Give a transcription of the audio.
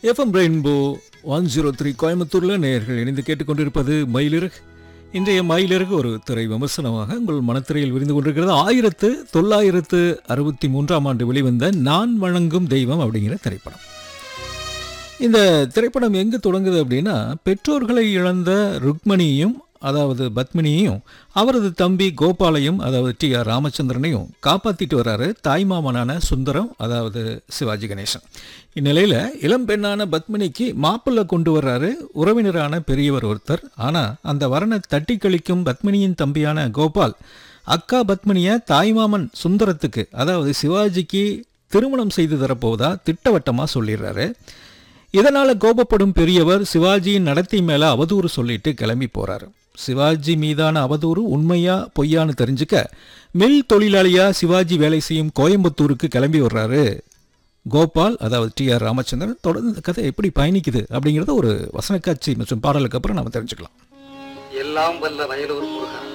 FM rainbow one zero three கோயம்புத்தூரில் நேயர்கள் இணைந்து கேட்டுக்கொண்டிருப்பது மயிலிறகு இன்றைய மயிலிறகு ஒரு திரை விமர்சனமாக உங்கள் மனத்திரையில் விரிந்து கொண்டிருக்கிறது ஆயிரத்து தொள்ளாயிரத்து அறுபத்தி மூன்றாம் ஆண்டு வெளிவந்த நான் வணங்கும் தெய்வம் அப்படிங்கிற திரைப்படம் இந்த திரைப்படம் எங்கு தொடங்குது அப்படின்னா பெற்றோர்களை இழந்த ருக்மணியையும் அதாவது பத்மினியையும் அவரது தம்பி கோபாலையும் அதாவது டி ஆர் ராமச்சந்திரனையும் காப்பாற்றிட்டு வர்றாரு தாய்மாமனான சுந்தரம் அதாவது சிவாஜி கணேசன் இந்நிலையில் இளம்பெண்ணான பத்மினிக்கு மாப்பிள்ளை கொண்டு வர்றாரு உறவினரான பெரியவர் ஒருத்தர் ஆனால் அந்த வரனை தட்டி கழிக்கும் பத்மினியின் தம்பியான கோபால் அக்கா பத்மினியை தாய்மாமன் சுந்தரத்துக்கு அதாவது சிவாஜிக்கு திருமணம் செய்து தரப்போவதா திட்டவட்டமாக சொல்லிடுறாரு இதனால கோபப்படும் பெரியவர் சிவாஜியின் நடத்தை மேல அவதூறு சொல்லிட்டு கிளம்பி போறாரு சிவாஜி மீதான அவதூறு உண்மையா பொய்யான்னு தெரிஞ்சுக்க மில் தொழிலாளியா சிவாஜி வேலை செய்யும் கோயம்புத்தூருக்கு கிளம்பி வர்றாரு கோபால் அதாவது டி ஆர் ராமச்சந்திரன் தொடர்ந்து இந்த கதை எப்படி பயணிக்குது அப்படிங்கிறத ஒரு வசனக்காட்சி மற்றும் பாடலுக்கு அப்புறம் நாம தெரிஞ்சுக்கலாம் எல்லாம் வல்ல வயலூர் முருகா